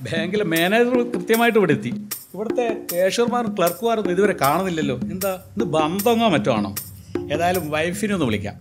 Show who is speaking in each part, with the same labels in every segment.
Speaker 1: ബാങ്കിലെ മാനേജർ കൃത്യമായിട്ട് ഇവിടെ എത്തി ഇവിടുത്തെ കേഷർമാരും ക്ലർക്കുമാരൊന്നും ഇതുവരെ കാണുന്നില്ലല്ലോ എന്താ ഇത് ബന്ധങ്ങോ മറ്റോ ആണോ ഏതായാലും വൈഫിനെ ഒന്ന് വിളിക്കാം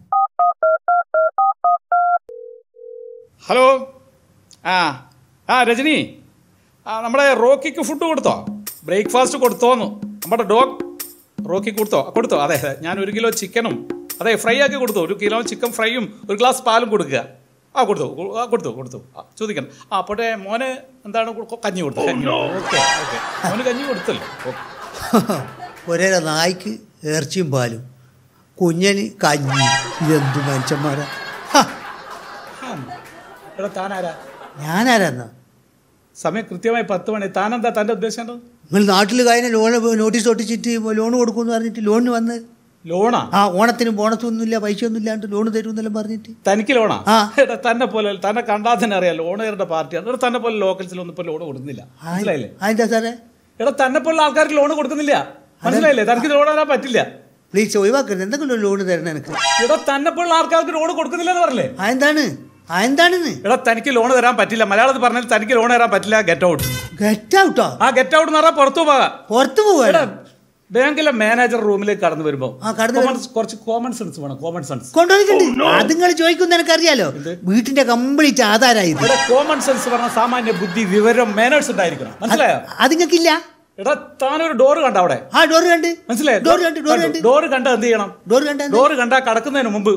Speaker 1: ഹലോ ആ ആ രജനി ആ നമ്മുടെ റോക്കിക്ക് ഫുഡ് കൊടുത്തോ ബ്രേക്ക്ഫാസ്റ്റ് കൊടുത്തോന്നു നമ്മുടെ ഡോഗ് റോക്കി കൊടുത്തോ കൊടുത്തോ അതെ അതെ ഞാൻ ഒരു കിലോ ചിക്കനും അതെ ഫ്രൈ ആക്കി കൊടുത്തു ഒരു കിലോ ചിക്കൻ ഫ്രൈയും ഒരു ഗ്ലാസ് പാലും കൊടുക്കുക ആ കൊടുത്തു കൊ- ആ കൊടുത്തു കൊടുത്തു ആ, ചോദിക്കണം ആ പോട്ടെ മോന് എന്താണ് കൊ- കഞ്ഞി കൊടുത്തത് കഞ്ഞി ഓക്കെ ഓക്കെ മോന് കഞ്ഞി കൊടുത്തല്ലോ ഓക്കെ
Speaker 2: ഒരേ നായ്ക്ക് ഇറച്ചിയും പാലും കുഞ്ഞന് കഞ്ഞി ഇതെന്ത് മനുഷ്യന്മാരാ ഹ,
Speaker 1: എടാ താനാരാ
Speaker 2: ഞാനാരാന്നാ
Speaker 1: സമയം കൃത്യമായി പത്ത് മണി താനെന്താ തൻ്റെ ഉദ്ദേശം എന്താ?
Speaker 2: നിങ്ങൾ നാട്ടിൽ കഴിഞ്ഞ ലോൺ നോട്ടീസ് ഒട്ടിച്ചിട്ട് ലോൺ കൊടുക്കുമെന്ന് പറഞ്ഞിട്ട് ലോണിന് വന്ന്
Speaker 1: ലോണാ
Speaker 2: ആ ഓണത്തിന് ബോണസൊന്നുമില്ല പൈസ ഒന്നും ഇല്ലാണ്ട് ലോൺ തരുമെന്നെല്ലാം പറഞ്ഞിട്ട്
Speaker 1: തനിക്ക് ലോണാ
Speaker 2: ആ.
Speaker 1: എടാ തന്നെ പോലെ തന്നെ കണ്ടാൽ തന്നെ അറിയാം ലോണുകാരുടെ പാർട്ടിയാണ് എടാ തന്നെ പോലെ ലോക്കൽസിലൊന്നും ഇപ്പോൾ ലോൺ കൊടുക്കുന്നില്ല മനസ്സിലായില്ലേ
Speaker 2: അതെന്താ സാറേ
Speaker 1: എടാ തന്നെ പോലെ ആൾക്കാർക്ക് ലോൺ കൊടുക്കുന്നില്ല മനസ്സിലായില്ലേ തനിക്ക് ലോൺ തരാൻ പറ്റില്ല
Speaker 2: പ്ലീസ് ഒഴിവാക്കരുത് എന്തെങ്കിലും ലോൺ തരണം എനിക്ക്
Speaker 1: എടാ തന്നെ പോലെ ആൾക്കാർക്ക് ലോൺ കൊടുക്കുന്നില്ല എന്ന് പറഞ്ഞില്ലേ
Speaker 2: അതെന്താണ് അതെന്താണെന്ന്
Speaker 1: എടാ തനിക്ക് ലോൺ തരാൻ പറ്റില്ല മലയാളത്തിൽ പറഞ്ഞാൽ തനിക്ക് ലോൺ തരാൻ പറ്റില്ല ഗെറ്റ് ഔട്ട്
Speaker 2: ഗെറ്റ് ഔട്ടോ
Speaker 1: ആ ഗെറ്റ് ഔട്ട് എന്ന് പറഞ്ഞാൽ പുറത്തു പോകാം
Speaker 2: പുറത്തു
Speaker 1: എടാ
Speaker 2: പോവാ
Speaker 1: ബാങ്കിലെ മാനേജർ റൂമിലേക്ക് കടന്നു വരുമ്പോ
Speaker 2: ആ, കടന്നു
Speaker 1: common- കുറച്ച് കോമൺ സെൻസ് വേണം കോമൺ സെൻസ്
Speaker 2: കൊണ്ടുവന്നിട്ടുണ്ട് അത് നിങ്ങൾ ചോദിക്കുന്ന എനിക്കറിയാലോ വീട്ടിന്റെ കംപ്ലീറ്റ് ആധാരമായി ഇത്
Speaker 1: ഇവിടെ കോമൺ സെൻസ് പറഞ്ഞ സാമാന്യ ബുദ്ധി വിവരം മാനേഴ്സ് ഉണ്ടായിരിക്കണം മനസ്സിലായോ
Speaker 2: അത് നിങ്ങൾക്കില്ല
Speaker 1: എടാ താനൊരു ഡോറ് കണ്ട അവിടെ
Speaker 2: ആ ഡോർ കണ്ട്
Speaker 1: മനസ്സിലായോ
Speaker 2: ഡോർ കണ്ട് ഡോർ കണ്ട്
Speaker 1: ഡോറ് കണ്ട എന്ത് ചെയ്യണം
Speaker 2: ഡോർ കണ്ട
Speaker 1: ഡോറ് കണ്ടാ കടക്കുന്നതിന് മുമ്പ്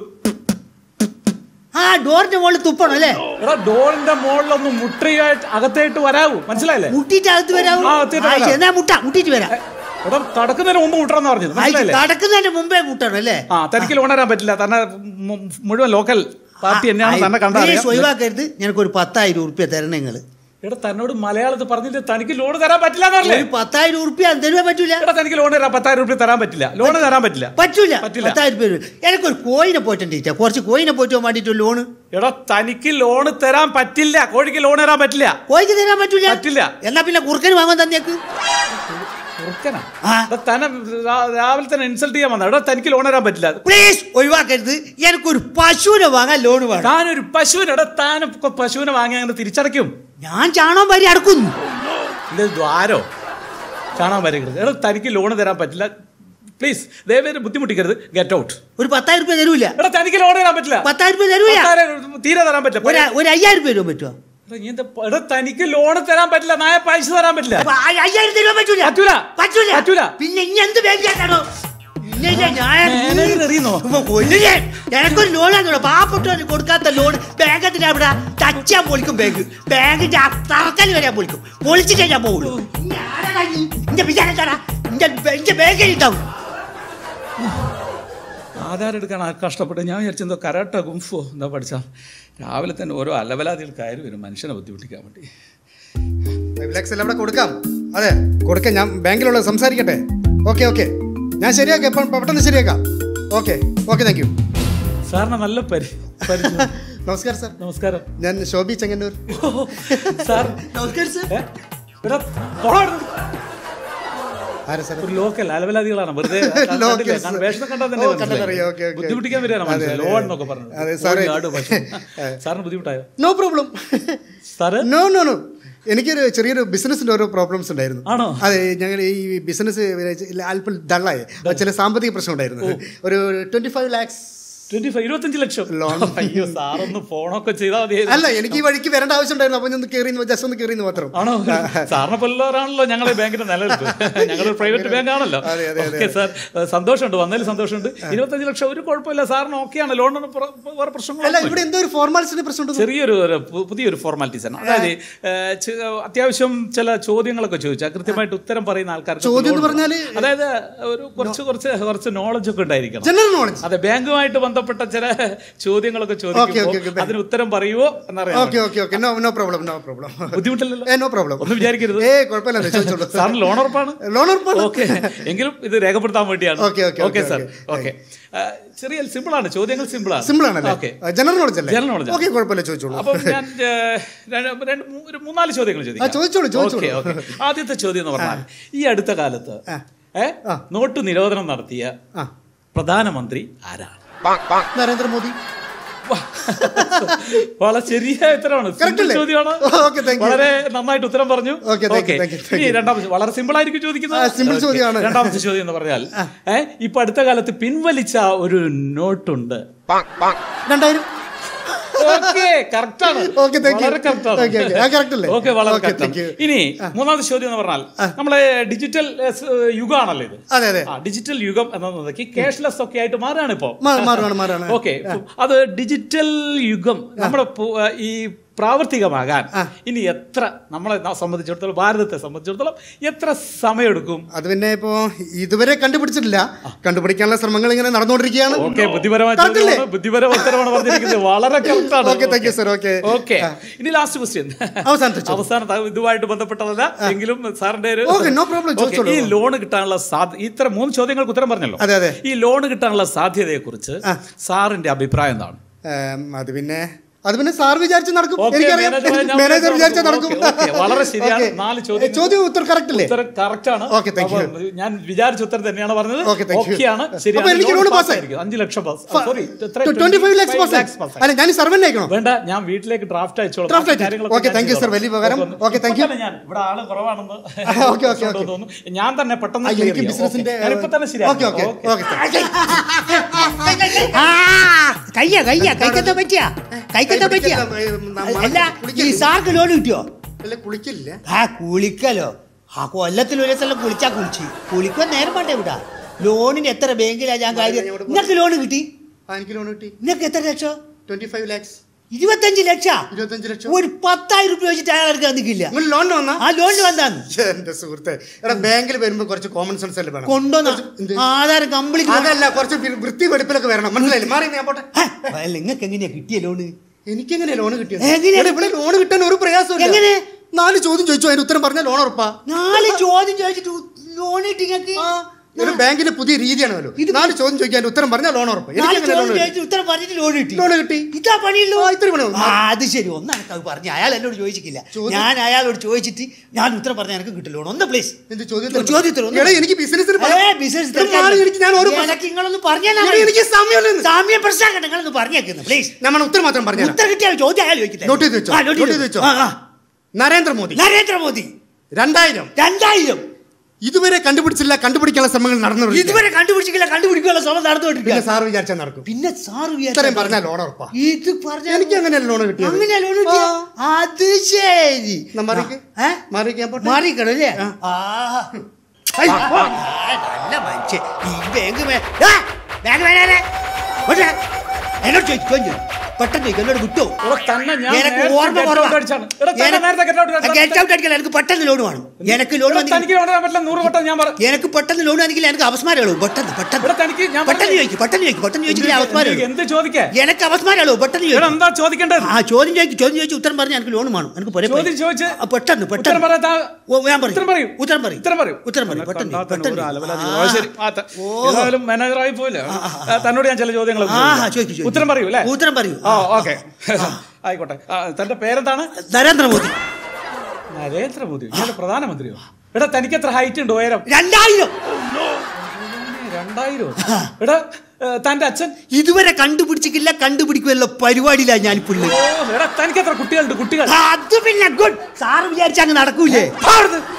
Speaker 2: ആ ഡോറിന്റെ മുകളിൽ തുപ്പണം അല്ലേ
Speaker 1: എടാ ഡോറിന്റെ മുകളിലൊന്ന് മുട്ടയായിട്ട് അകത്തേട്ട് വരാവൂ മനസ്സിലായില്ലേ
Speaker 2: മുട്ടിയിട്ട് അകത്ത് വരാവൂ
Speaker 1: ആ, അകത്തേട്ട്
Speaker 2: ആ,
Speaker 1: വരാം.
Speaker 2: എന്നാ മുട്ട മുട്ടിയിട്ട് വരാം
Speaker 1: എടാ കടക്കുന്നതിന് മുമ്പ് മുട്ടണമെന്ന് പറഞ്ഞത്
Speaker 2: ആ, ഇത്
Speaker 1: മനസ്സിലായില്ലേ
Speaker 2: കടക്കുന്നതിന്റെ മുമ്പേ മുട്ടണം അല്ലേ
Speaker 1: ആ തനിക്ക് ലോൺ തരാൻ പറ്റില്ല തന്നെ മു- മുഴുവൻ ലോക്കൽ പാർട്ടി തന്നെയാണ് തന്നെ കണ്ടാ
Speaker 2: പ്ലീസ്
Speaker 1: അറിയാം.
Speaker 2: ഒഴിവാക്കരുത് ഞങ്ങൾക്ക് ഒരു പത്തായിരം ഉറുപ്പ്യ തരണം നിങ്ങൾ
Speaker 1: എടാ തന്നോട് മലയാളത്തിൽ പറഞ്ഞിട്ട് തനിക്ക് ലോൺ തരാൻ പറ്റില്ല എന്ന് പറഞ്ഞില്ലേ
Speaker 2: ഒരു പത്തായിരം ഉറുപ്പ്യ തരുവാൻ പറ്റൂല
Speaker 1: എടാ തനിക്ക് ലോൺ തരാൻ പത്തായിരം രൂപ തരാൻ പറ്റില്ല ലോൺ തരാൻ പറ്റില്ല
Speaker 2: പറ്റൂല
Speaker 1: പറ്റില്ല.
Speaker 2: പത്തായിരം രൂപ എനിക്കൊരു കോയിനെ പോയിട്ടുണ്ടീറ്റ കുറച്ച് കോയിനെ പോയിട്ട് വേണ്ടിട്ട് ലോണ്
Speaker 1: എടാ തനിക്ക് ലോൺ തരാൻ പറ്റില്ല കോഴിക്ക് ലോൺ തരാൻ പറ്റില്ല
Speaker 2: കോയിക്ക് തരാൻ പറ്റൂല
Speaker 1: പറ്റില്ല.
Speaker 2: എന്നാ പിന്നെ കുറുക്കന് വാങ്ങാൻ തന്നേക്ക്
Speaker 1: കുറുക്കനാ?
Speaker 2: ആ.
Speaker 1: എടാ തന്നെ രാ- രാവിലെ തന്നെ ഇൻസൾട്ട് ചെയ്യാൻ വന്ന എടാ തനിക്ക് ലോൺ തരാൻ പറ്റില്ല
Speaker 2: പ്ലീസ് ഒഴിവാക്കരുത് എനിക്കൊരു പശുവിനെ വാങ്ങാൻ ലോൺ വേണം
Speaker 1: താനൊരു പശുവിനെ എടാ താൻ ഇപ്പൊ പശുവിനെ വാങ്ങി അങ്ങനെ തിരിച്ചടയ്ക്കും
Speaker 2: ഞാൻ ചാണകം വരി അടക്കുന്നു
Speaker 1: ഇത് ദ്വാരോ കാണാൻ വരരുത് എടാ തനിക്ക് ലോൺ തരാൻ പറ്റില്ല പ്ലീസ് ദയവേര് ബുദ്ധിമുട്ടിക്കരുത് ഗെറ്റ് ഔട്ട്
Speaker 2: ഒരു പത്തായിരം രൂപ തരൂല
Speaker 1: എടാ തനിക്ക് ലോൺ തരാൻ പറ്റില്ല
Speaker 2: പത്തായിരം രൂപ തരൂല
Speaker 1: പത്തായിരം തീരെ തരാൻ പറ്റില്ല
Speaker 2: ഒരു ഒരു അയ്യായിരം രൂപ തരുവാൻ പറ്റുമോ
Speaker 1: എടാ, നീ എന്താ പ- എടാ തനിക്ക് ലോൺ തരാൻ പറ്റില്ല നായ പൈസ തരാൻ പറ്റില്ല
Speaker 2: അപ്പൊ ആ അയ്യായിരം തരുവാൻ പറ്റൂല
Speaker 1: പറ്റൂല.
Speaker 2: പറ്റൂല
Speaker 1: പറ്റൂല.
Speaker 2: പിന്നെ ഇനി എന്ത് ബാങ്കിലാണോ ഇല്ല ഇല്ല ഞാൻ
Speaker 1: മാനേജർ എറിയുന്നോ?
Speaker 2: ഉവ്വ് കൊല്ലില്ലേ? എനക്കൊരു ലോണാണോ പാവപ്പെട്ടവന് കൊടുക്കാത്ത ലോൺ ബാങ്കത്തിന് അവിടെ ടച്ചാൻ പൊളിക്കും ബാങ്ക് ബാങ്കിന്റെ തറക്കല് വരാൻ പൊളിക്കും പൊളിച്ചിട്ടേ ഞാൻ പോകുള്ളൂ ഇനി ആരാടാ ഈ? ഇന്റെ വിചാരത്താടാ ഇന്റെ ഇന്റെ ബാങ്കിൽ ഉണ്ടാവും
Speaker 1: ആധാരം എടുക്കാൻ ആ കഷ്ടപ്പെട്ട് ഞാൻ വിചാരിച്ചെന്തോ കരാട്ട കുംഫോ എന്താ പഠിച്ചാൽ രാവിലെ തന്നെ ഓരോ അലവലാദികൾ കയറി വരും മനുഷ്യനെ ബുദ്ധിമുട്ടിക്കാൻ വേണ്ടി
Speaker 3: റിലാക്സ് എല്ലാം ഇവിടെ കൊടുക്കാം അതെ കൊടുക്കാം ഞാൻ ബാങ്കിലുള്ള സംസാരിക്കട്ടെ ഓക്കെ ഓക്കെ ഞാൻ ശരിയാക്കാം ഇപ്പം പെട്ടെന്ന് ശരിയാക്കാം ഓക്കെ ഓക്കെ താങ്ക് യു
Speaker 1: സാറിന് നല്ല പരി പരിചയം
Speaker 3: നമസ്കാരം സാർ
Speaker 1: നമസ്കാരം
Speaker 3: ഞാൻ ശോഭി ചെങ്ങന്നൂർ
Speaker 1: സാർ
Speaker 2: നമസ്കാരം സർ
Speaker 1: ഏ? എടാ, പോടാ അവിടുന്ന്.
Speaker 3: ആരാ സാർ
Speaker 1: ഒരു ലോക്കൽ അലവലാദികളാണ് വെറുതെ
Speaker 3: Local,
Speaker 1: കണ്ടില്ലേ? കാരണം വേഷം കണ്ടാൽ തന്നെ
Speaker 3: ഓ,
Speaker 1: മനസ്സിലായി.
Speaker 3: കണ്ടതറിയാം, ഓക്കെ, ഓക്കെ.
Speaker 1: ബുദ്ധിമുട്ടിക്കാൻ വരികയാണ്
Speaker 3: അതെ,
Speaker 1: മനസ്സിലായി
Speaker 3: അതെ.
Speaker 1: ലോൺ എന്നൊക്കെ പറഞ്ഞു
Speaker 3: അതെ, സാറേ.
Speaker 1: ആട് പശു സാറിന് ബുദ്ധിമുട്ടായോ
Speaker 3: no problem
Speaker 1: sir
Speaker 3: no no no എനിക്കൊരു ചെറിയൊരു ബിസിനസ്സിന്റെ ഓരോ പ്രോബ്ലംസ് ഉണ്ടായിരുന്നു
Speaker 1: ആണോ?
Speaker 3: അതെ ഞങ്ങൾ ഈ ബിസിനസ് അല്പം ഡള്ളായി ചില സാമ്പത്തിക പ്രശ്നം ഉണ്ടായിരുന്നു ഒരു twenty five lakhs
Speaker 1: twenty five ഇരുപത്തഞ്ച് ലക്ഷം
Speaker 3: Loan.
Speaker 1: അയ്യോ സാറൊന്ന് ഫോണൊക്കെ ചെയ്താൽ മതി
Speaker 3: അല്ല എനിക്ക് ഈ വഴിക്ക് വരേണ്ട ആവശ്യം ഉണ്ടായിരുന്നു അപ്പൊ ഞാൻ കയറി ജസ്റ്റ് ഒന്ന് കയറി മാത്രം
Speaker 1: ആണോ സാറിനെ പോലുള്ളവരാണല്ലോ ഞങ്ങളെ ബാങ്കിന്റെ നിലനിൽപ്പ് ഞങ്ങളൊരു പ്രൈവറ്റ് ബാങ്ക് ആണല്ലോ
Speaker 3: അതെ, അതെ, അതെ.
Speaker 1: ഓക്കെ സാർ ഏഹ് സന്തോഷമുണ്ട് വന്നതിൽ സന്തോഷമുണ്ട് ഇരുപത്തഞ്ച് ലക്ഷം ഒരു കുഴപ്പമില്ല സാറിന് ഓക്കെയാണ് ലോണിന് പുറ- വേറെ
Speaker 3: അല്ല
Speaker 1: പ്രശ്നങ്ങളല്ല
Speaker 3: ഇവിടെ എന്തോ ഒരു ഫോർമാലിറ്റിന്റെ പ്രശ്നം ഉണ്ടെന്ന്
Speaker 1: ചെറിയൊരു ഒരു പു- പുതിയൊരു ഫോർമാലിറ്റീസ് ആണ് അതായത് ഏഹ്, ചെ- അത്യാവശ്യം ചില ചോദ്യങ്ങളൊക്കെ ചോദിച്ചാൽ കൃത്യമായിട്ട് ഉത്തരം പറയുന്ന ആൾക്കാർക്ക്
Speaker 3: ചോദ്യം എന്ന്
Speaker 1: loan
Speaker 3: പറഞ്ഞാല്
Speaker 1: അതായത് ഒരു കുറച്ച് കുറച്ച് കുറച്ച് നോളജ് ഒക്കെ ഉണ്ടായിരിക്കണം
Speaker 3: ജനറൽ നോളജ്
Speaker 1: അതെ ബാങ്കുമായിട്ട് ബന്ധപ്പെട്ട ചില ചോദ്യങ്ങളൊക്കെ
Speaker 3: ഓക്കെ, ഓക്കെ,
Speaker 1: ചോദിക്കുമ്പോൾ
Speaker 3: ഓക്കെ.
Speaker 1: അതിന് ഉത്തരം പറയുമോ എന്നറിയാം
Speaker 3: okay okay okay no no problem no problem
Speaker 1: ബുദ്ധിമുട്ടില്ലല്ലോ
Speaker 3: ഏ നോ പ്രോബ്ലം
Speaker 1: ഒന്നും വിചാരിക്കരുത്
Speaker 3: ഏ കുഴപ്പമില്ല ചോദിച്ചോളൂ
Speaker 1: സാറിന് ലോൺ ഉറപ്പാണ്
Speaker 3: ലോൺ ഉറപ്പാണ്
Speaker 1: ഓക്കെ എങ്കിലും ഇത് രേഖപ്പെടുത്താൻ വേണ്ടിയാണ്
Speaker 3: okay, okay,
Speaker 1: okay
Speaker 3: okay,
Speaker 1: sir
Speaker 3: okay.
Speaker 1: Okay ചെറിയ സിമ്പിൾ ആണ് ചോദ്യങ്ങൾ സിമ്പിൾ ആണ്
Speaker 3: സിമ്പിൾ ആണല്ലേ
Speaker 1: ഓക്കെ
Speaker 3: ജനറൽ നോളജ് അല്ലേ
Speaker 1: General knowledge ആണ്.
Speaker 3: ഓക്കെ കുഴപ്പമില്ല ചോദിച്ചോളൂ
Speaker 1: അപ്പം ഞാൻ ഏഹ്, രണ്ട് രണ്ട് മൂ- ഒരു മൂന്നാല് ചോദ്യങ്ങൾ
Speaker 3: ആ, ചോദിച്ചോളൂ, ചോദിച്ചോളൂ.
Speaker 1: ഓക്കെ ഓക്കെ ആദ്യത്തെ ചോദ്യം എന്ന് പറഞ്ഞാൽ ഈ അടുത്ത കാലത്ത്
Speaker 3: ആ.
Speaker 1: ഏ നോട്ട് നിരോധനം നടത്തിയ
Speaker 3: ആ
Speaker 1: പ്രധാനമന്ത്രി ആരാണ്
Speaker 3: നരേന്ദ്രമോദി
Speaker 1: വളരെ ശരിയായ ഉത്തരമാണ്
Speaker 3: Correct
Speaker 1: Simple
Speaker 3: അല്ലേ?
Speaker 1: ചോദ്യമാണ്
Speaker 3: Okay, thank you.
Speaker 1: വളരെ നന്നായിട്ട് ഉത്തരം പറഞ്ഞു
Speaker 3: Okay, thank you,
Speaker 1: Okay.
Speaker 3: thank you, thank
Speaker 1: ഇനി
Speaker 3: you.
Speaker 1: രണ്ടാമത്തെ വളരെ സിമ്പിൾ ആയിരിക്കും ചോദിക്കുന്നത്
Speaker 3: ആ, simple
Speaker 1: Okay.
Speaker 3: ചോദ്യമാണ്.
Speaker 1: രണ്ടാമത്തെ ചോദ്യം എന്ന് പറഞ്ഞാൽ ഏഹ് ഇപ്പൊ അടുത്ത കാലത്ത് പിൻവലിച്ച ഒരു നോട്ടുണ്ട്
Speaker 3: രണ്ടായിരം
Speaker 1: ഓക്കെ കറക്റ്റ് ആണ്
Speaker 3: Okay, thank you.
Speaker 1: വളരെ correct ആണ്.
Speaker 3: Okay, okay. ആ, correct അല്ലേ?
Speaker 1: Okay, വളരെ
Speaker 3: Okay,
Speaker 1: correct
Speaker 3: thank
Speaker 1: ആണ്.
Speaker 3: you.
Speaker 1: ഇനി മൂന്നാമത്തെ ചോദ്യം എന്ന് പറഞ്ഞാൽ നമ്മളെ ഡിജിറ്റൽ യുഗമാണല്ലോ ഇത്
Speaker 3: അതെ അതെ
Speaker 1: ആ ഡിജിറ്റൽ യുഗം എന്നതൊക്കെ ക്യാഷ്ലെസ് ഒക്കെ ആയിട്ട് മാറുകയാണ് ഇപ്പോ
Speaker 3: മാ- മാറുകയാണ് മാറുകയാണ്
Speaker 1: ഓക്കെ അത് ഡിജിറ്റൽ യുഗം നമ്മുടെ പു- ഈ പ്രാവർത്തികമാകാൻ ഇനി എത്ര നമ്മളെ ന- സംബന്ധിച്ചിടത്തോളം ഭാരതത്തെ സംബന്ധിച്ചിടത്തോളം എത്ര സമയമെടുക്കും
Speaker 3: അത് പിന്നെ ഇപ്പോ ഇതുവരെ കണ്ടുപിടിച്ചിട്ടില്ല കണ്ടുപിടിക്കാനുള്ള ശ്രമങ്ങൾ ഇങ്ങനെ നടന്നുകൊണ്ടിരിക്കുകയാണ്
Speaker 1: ഓക്കെ ബുദ്ധിപരമായ
Speaker 3: Correct അല്ലേ?
Speaker 1: ചോദ്യമാണ് ബുദ്ധിപരമായ ഉത്തരമാണ് പറഞ്ഞിരിക്കുന്നത് വളരെ correct ആണ്
Speaker 3: Okay, thank you, sir. Okay.
Speaker 1: Okay ഇനി ലാസ്റ്റ് ക്വസ്റ്റ്യൻ
Speaker 3: അവസാനത്തെ ചോദ്യം.
Speaker 1: അവസാനത്തെ ഇതുമായിട്ട് ബന്ധപ്പെട്ടതല്ല എങ്കിലും സാറിന്റെ ഒരു
Speaker 3: Okay, no problem.
Speaker 1: Okay,
Speaker 3: ചോദിച്ചോളൂ.
Speaker 1: ഈ ലോൺ കിട്ടാനുള്ള സാധ്യത ഇത്ര മൂന്ന് ചോദ്യങ്ങൾക്ക് ഉത്തരം പറഞ്ഞല്ലോ
Speaker 3: അതെ, അതെ.
Speaker 1: ഈ ലോൺ കിട്ടാനുള്ള സാധ്യതയെ കുറിച്ച്
Speaker 3: ആ.
Speaker 1: സാറിന്റെ അഭിപ്രായം എന്താണ്
Speaker 3: ഏം, അത് പിന്നെ അത് പിന്നെ സാർ വിചാരിച്ച് നടക്കും
Speaker 1: Okay,
Speaker 3: എനിക്കറിയാം
Speaker 1: manager ആയി ഞാൻ
Speaker 3: മാനേജർ വിചാരിച്ചാൽ നടക്കും
Speaker 1: Okay, okay. വളരെ ശരിയാണ്.
Speaker 3: Okay.
Speaker 1: നാല് ചോദ്യങ്ങൾ.
Speaker 3: ചോദ്യം ഉത്തരം കറക്റ്റ് അല്ലേ
Speaker 1: ഉത്തരം കറക്റ്റ് ആണ്
Speaker 3: Okay, thank you.
Speaker 1: അപ്പൊ ഞാൻ വിചാരിച്ച ഉത്തരം തന്നെയാണ് പറഞ്ഞത്
Speaker 3: Okay, thank you.
Speaker 1: Okay ആണ്
Speaker 3: അപ്പൊ എനിക്ക് loan pass ആയി?
Speaker 1: അഞ്ച് ലക്ഷം പാസ്
Speaker 3: ഫ-
Speaker 1: sorry
Speaker 3: twenty five lakhs pass അല്ല ഞാൻ സർവന്റ് അയക്കണോ
Speaker 1: വേണ്ട ഞാൻ വീട്ടിലേക്ക് ഡ്രാഫ്റ്റ് അയച്ചോളാം
Speaker 3: Draft
Speaker 1: ബാക്കി
Speaker 3: അയച്ചു.
Speaker 1: കാര്യങ്ങളൊക്കെ
Speaker 3: Okay,
Speaker 1: ഞാൻ
Speaker 3: thank you, sir.
Speaker 1: ചെയ്തോളാം.
Speaker 3: വലിയ ഉപകാരം.
Speaker 1: ഒന്ന്
Speaker 3: Okay, thank you.
Speaker 1: ഇപ്പൊ തന്നെ ഞാൻ ഇവിടെ ആള് കുറവാണെന്ന്
Speaker 3: okay, okay, okay.
Speaker 1: തോന്നുന്നു ഞാൻ തന്നെ പെട്ടെന്ന്
Speaker 3: ആ,
Speaker 1: clear
Speaker 3: എനിക്ക്
Speaker 1: ചെയ്യാം.
Speaker 3: ബിസിനസിന്റെ
Speaker 1: Okay. ഞാനിപ്പോ തന്നെ ശരിയാക്കാം.
Speaker 3: Okay okay
Speaker 1: Okay.
Speaker 3: ഓക്കെ
Speaker 2: ആ കയ്യ കയ്യ കൈക്കത്ത പറ്റിയ കൈക്കത്ത പറ്റിയ അല്ല ഈ സാർക്ക് ലോൺ കിട്ടിയോ
Speaker 3: അല്ല കുളിക്കില്ല
Speaker 2: ആ കുളിക്കലോ ആ കൊല്ലത്തിൽ ഒരു ദിവസം കുളിച്ചാ കുളിച്ച് കുളിക്കാൻ നേരം വേണ്ടേ ഇവിടെ ലോണിന് എത്ര ബാങ്കിലാ ഞാൻ കാര്യം നിങ്ങൾക്ക് ലോൺ കിട്ടി
Speaker 3: ആ എനിക്ക് ലോൺ കിട്ടി
Speaker 2: നിങ്ങൾക്ക് എത്ര ലക്ഷം
Speaker 3: ട്വന്റി ഫൈവ് ലാക്സ്
Speaker 2: ഇരുപത്തഞ്ച് ലക്ഷം
Speaker 3: ഇരുപത്തഞ്ച് ലക്ഷം
Speaker 2: ഒരു പത്തായിരം രൂപ വെച്ചിട്ട് അയാൾ എടുക്കാൻ നിൽക്കില്ല
Speaker 3: നിങ്ങൾ ലോണിന് വന്നാ
Speaker 2: ആ ലോണിന് വന്നാന്ന്
Speaker 3: എന്റെ സുഹൃത്തെ എടാ ബാങ്കിൽ വരുമ്പോ കുറച്ച് കോമൺ സെൻസ് അല്ലേ വേണം
Speaker 2: കൊണ്ടുവന്ന
Speaker 3: എന്ത്?
Speaker 2: ആധാരം കംപ്ലീറ്റ്
Speaker 3: അതല്ല കുറച്ച് വൃ- വൃത്തി വെടുപ്പിലൊക്കെ വരണം മനസ്സിലായില്ലേ മാറി ഞാൻ പോട്ടെ
Speaker 2: അല്ല നിങ്ങൾക്ക് എങ്ങനെയാ കിട്ടിയ ലോണ്
Speaker 3: എനിക്കെങ്ങനെ ലോൺ കിട്ടിയത്
Speaker 2: എങ്ങനെ?
Speaker 3: എടാ, ഇവിടെ ലോൺ കിട്ടാൻ ഒരു പ്രയാസം
Speaker 2: എങ്ങനെ?
Speaker 3: നാല് ചോദ്യം ചോദിച്ചു അതിന് ഉത്തരം പറഞ്ഞാൽ ലോൺ ഉറപ്പാ
Speaker 2: നാല് ചോദ്യം ചോദിച്ചിട്ട് ലോൺ കിട്ടി നിങ്ങൾക്ക്
Speaker 3: ഒരു ബാങ്കിന്റെ പുതിയ രീതിയാണല്ലോ
Speaker 2: ഇത്
Speaker 3: നാല് ചോദ്യം ചോദിക്കാൻ അതിന് ഉത്തരം പറഞ്ഞാൽ ലോൺ ഉറപ്പ്
Speaker 2: നാല്
Speaker 3: എനിക്കെങ്ങനെ ലോൺ
Speaker 2: ചോദ്യം ചോദിച്ചിട്ട് ഉത്തരം പറഞ്ഞിട്ട് ലോൺ കിട്ടി
Speaker 3: ലോൺ കിട്ടി
Speaker 2: ഇതാ പണിയല്ലോ
Speaker 3: ആ, ഇത്രയും പണിയുള്ളൂ.
Speaker 2: ആ, അത് ശരി ഒന്നാണ് അത് പറഞ്ഞു അയാൾ എന്നോട് ചോദിച്ചിട്ടില്ല
Speaker 3: ചോദ്യം-
Speaker 2: ഞാൻ അയാളോട് ചോദിച്ചിട്ട് ഞാൻ ഉത്തരം പറഞ്ഞാൽ എനിക്ക് കിട്ടില്ല ലോൺ ഒന്ന് പ്ലീസ്
Speaker 3: എന്ത് ചോദ്യത്തിന്
Speaker 2: ചോദ്യത്തിന് ഒന്ന്
Speaker 3: എടാ, എനിക്ക് ബിസിനസ്സിന് പ-
Speaker 2: ഏ, ബിസിനസ്
Speaker 3: എടാ, മാറി എനിക്ക് ഞാൻ ഓരോ പ്രശ്നം-
Speaker 2: എനിക്ക് നിങ്ങളൊന്ന് പറഞ്ഞാൽ
Speaker 3: എടാ, എനിക്ക് സമയമില്ല ഇന്ന്.
Speaker 2: സാമ്യം പ്രശ്നം നിങ്ങളൊന്ന് പറഞ്ഞേക്കുന്നു പ്ലീസ്
Speaker 3: നമ്മൾ ഉത്തരം മാത്രം പറഞ്ഞു
Speaker 2: ഉത്തരം കിട്ടിയാൽ ചോദ്യം അയാൾ ചോദിക്കുന്നത്
Speaker 3: നോട്ട് ചെയ്ത് വെച്ചോ.
Speaker 2: ആ, നോട്ട്
Speaker 3: നോട്ട്
Speaker 2: ചെയ്ത്
Speaker 3: ചെയ്ത് വെച്ചോ.
Speaker 2: ആ, ആ.
Speaker 3: നരേന്ദ്രമോദി
Speaker 2: നരേന്ദ്രമോദി
Speaker 3: രണ്ടായിരം
Speaker 2: രണ്ടായിരം
Speaker 3: ഇതുവരെ കണ്ടുപിടിച്ചില്ല കണ്ടുപിടിക്കാനുള്ള ശ്രമങ്ങൾ നടന്നു
Speaker 2: ഇതുവരെ കണ്ടുപിടിച്ചില്ല കണ്ടുപിടിക്കാനുള്ള ശ്രമം
Speaker 3: പിന്നെ
Speaker 2: നടന്നുകൊണ്ടിരിക്കുക
Speaker 3: സാർ വിചാരിച്ചാൽ നടക്കും
Speaker 2: പിന്നെ സാറ്
Speaker 3: ഇത്രയും പറഞ്ഞാൽ ലോൺ ഉറപ്പാ
Speaker 2: ഇത് പറഞ്ഞ
Speaker 3: എനിക്ക് അങ്ങനെയല്ല ലോൺ കിട്ടിയത്
Speaker 2: അങ്ങനെ ലോൺ കിട്ടിയ അത് ശരി
Speaker 3: എന്നാ മാറിക്ക്.
Speaker 2: ഏ?
Speaker 3: മാറിക്കാൻ പോട്ടെ
Speaker 2: മാറിക്കണം അല്ലേ
Speaker 3: ആ.
Speaker 2: ആ. ഐ, ആ, നല്ല മനുഷ്യൻ ഈ ബാങ്ക് മേ- ആ, ബാങ്ക് മേലാലെ. ഓട്ടെ. എന്നോട് ചോദിച്ചു ചോദിച്ചു പെട്ടെന്ന് ചോദിക്കും എന്നോട് വിട്ടോ
Speaker 1: എടാ, തന്നെ ഞാൻ
Speaker 2: എനിക്ക്
Speaker 1: നേരത്തെ
Speaker 2: ഓർമ്മ
Speaker 1: get
Speaker 2: കുറവാ
Speaker 1: out അടിച്ചാണ്. എടാ, തന്നെ നേരത്തെ get out അടിച്ചാണ്.
Speaker 2: ഗെറ്റ് ഔട്ട് അടിക്കില്ല എനിക്ക് പെട്ടെന്ന് ലോൺ വേണം എനിക്ക് ലോൺ
Speaker 1: എടാ, തനിക്ക് കൊണ്ടുവരാൻ പറ്റില്ല നൂറ് വട്ടം ഞാൻ പറ
Speaker 2: എനിക്ക് പെട്ടെന്ന് ലോൺ ആണെങ്കിൽ എനിക്ക് അവസ്മാരമുള്ളൂ പെട്ടെന്ന് പെട്ടെന്ന്
Speaker 1: എടാ, തനിക്ക് ഞാൻ
Speaker 2: പെട്ടെന്ന്
Speaker 1: പറഞ്ഞു.
Speaker 2: ചോദിക്കും പെട്ടെന്ന് ചോദിക്കും പെട്ടെന്ന് ചോദിച്ചില്ല
Speaker 1: എന്ത്
Speaker 2: അവസ്മാരമുള്ളൂ
Speaker 1: എന്ത് ചോദിക്കേ
Speaker 2: എനിക്ക് അവസ്മാരമുള്ളൂ പെട്ടെന്ന്
Speaker 1: എടാ,
Speaker 2: ചോദിക്കും
Speaker 1: എന്താ ചോദിക്കേണ്ടത്
Speaker 2: ആ ചോദ്യം ചോദിക്കും ചോദ്യം ചോദിച്ചു ഉത്തരം പറഞ്ഞാൽ എനിക്ക് ലോൺ വേണം എനിക്ക് പോരെ
Speaker 1: ചോദ്യം ചോദിച്ച്
Speaker 2: ആ, പെട്ടെന്ന്
Speaker 1: ഉത്തരം
Speaker 2: പെട്ടെന്ന്
Speaker 1: പറയാത്ത
Speaker 2: ഓ ഞാൻ പറയും
Speaker 1: ഉത്തരം പറയൂ
Speaker 2: ഉത്തരം പറയും
Speaker 1: ഉത്തരം പറയൂ
Speaker 2: ഉത്തരം പറയും
Speaker 1: എന്നെ
Speaker 2: പെട്ടെന്ന്
Speaker 1: കണ്ടാൽ തന്നെ
Speaker 2: പെട്ടെന്ന്
Speaker 1: ഒരു അലവലാതി.
Speaker 2: ആ.
Speaker 1: ഓ, ശരി ആ, ത-
Speaker 2: ഓ.
Speaker 1: ഏതായാലും മാനേജറായി പോയില്ലേ ആ, തന്നോട് ഞാൻ ചില ചോദ്യങ്ങൾ
Speaker 2: ആ ചോദിക്കും ചോദിക്കും.
Speaker 1: ഉത്തരം പറയൂ അല്ലേ
Speaker 2: ഉത്തരം പറയൂ
Speaker 1: ആ ഓക്കെ ആയിക്കോട്ടെ ആ, തന്റെ പേരെന്താണ്
Speaker 2: നരേന്ദ്രമോദി
Speaker 1: നരേന്ദ്രമോദി ഇയാളുടെ പ്രധാനമന്ത്രിയോ എടാ തനിക്ക് എത്ര ഹൈറ്റ് ഉണ്ട് ഉയരം
Speaker 2: രണ്ടായിരം
Speaker 1: രണ്ടായിരം എടാ ഏ, തന്റെ അച്ഛൻ
Speaker 2: ഇതുവരെ കണ്ടുപിടിച്ചിട്ടില്ല കണ്ടുപിടിക്കുമല്ലോ പരിപാടിയില്ല ഞാൻ പുള്ളി
Speaker 1: ഓ എടാ തനിക്ക് എത്ര കുട്ടികളുണ്ട് കുട്ടികൾ
Speaker 2: അത് പിന്നെ ഗുഡ് സാറ് വിചാരിച്ച അങ്ങ് നടക്കൂലേ
Speaker 1: ആ, അവിടുന്ന്.